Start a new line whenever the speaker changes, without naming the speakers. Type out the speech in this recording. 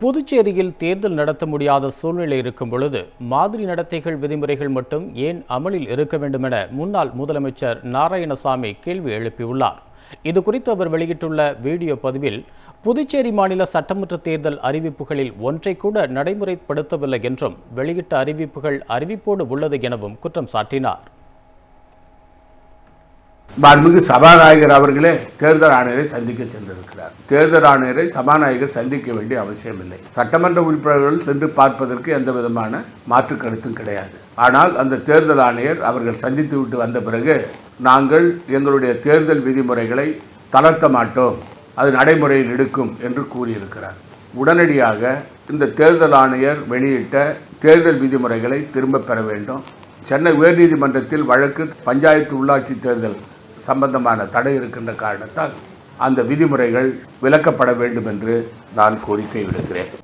புதுச்சேரியில் தேர்தல் நடத்த முடியாத சூழ்நிலை இருக்கும் பொழுது மாதிரி நடத்தைகள் விதிமுறைகள் மட்டும் ஏன் அமலில் இருக்க வேண்டும் என முன்னாள் முதலமைச்சர் நாராயணசாமி கேள்வி எழுப்பியுள்ளார் இது குறித்து அவர் வெளியிட்டுள்ள வீடியோ பதிவில் புதுச்சேரி மாநில சட்டமன்ற தேர்தல் அறிவிப்புகளில் ஒன்றை கூட நடைமுறைப்படுத்தவில்லை என்றும் வெளியிட்ட அறிவிப்புகள் அறிவிப்போடு உள்ளது எனவும் குற்றம் சாட்டினார்
மாண்புமிகு சபாநாயகர் அவர்களே தேர்தல் ஆணையரை சந்திக்க சென்றிருக்கிறார் தேர்தல் ஆணையரை சபாநாயகர் சந்திக்க வேண்டிய அவசியமில்லை சட்டமன்ற உறுப்பினர்கள் சென்று பார்ப்பதற்கு எந்த விதமான மாற்று கருத்தும் கிடையாது ஆனால் அந்த தேர்தல் ஆணையர் அவர்கள் சந்தித்து விட்டு வந்த பிறகு நாங்கள் எங்களுடைய தேர்தல் விதிமுறைகளை தளர்த்த மாட்டோம் அது நடைமுறையில் எடுக்கும் என்று கூறியிருக்கிறார் உடனடியாக இந்த தேர்தல் ஆணையர் வெளியிட்ட தேர்தல் விதிமுறைகளை திரும்பப் பெற வேண்டும் சென்னை உயர்நீதிமன்றத்தில் வழக்கு பஞ்சாயத்து உள்ளாட்சி தேர்தல் சம்பந்தமான தடை இருக்கின்ற காரணத்தால் அந்த விதிமுறைகள் விலக்கப்பட வேண்டும் என்று நான் கோரிக்கை விடுக்கிறேன்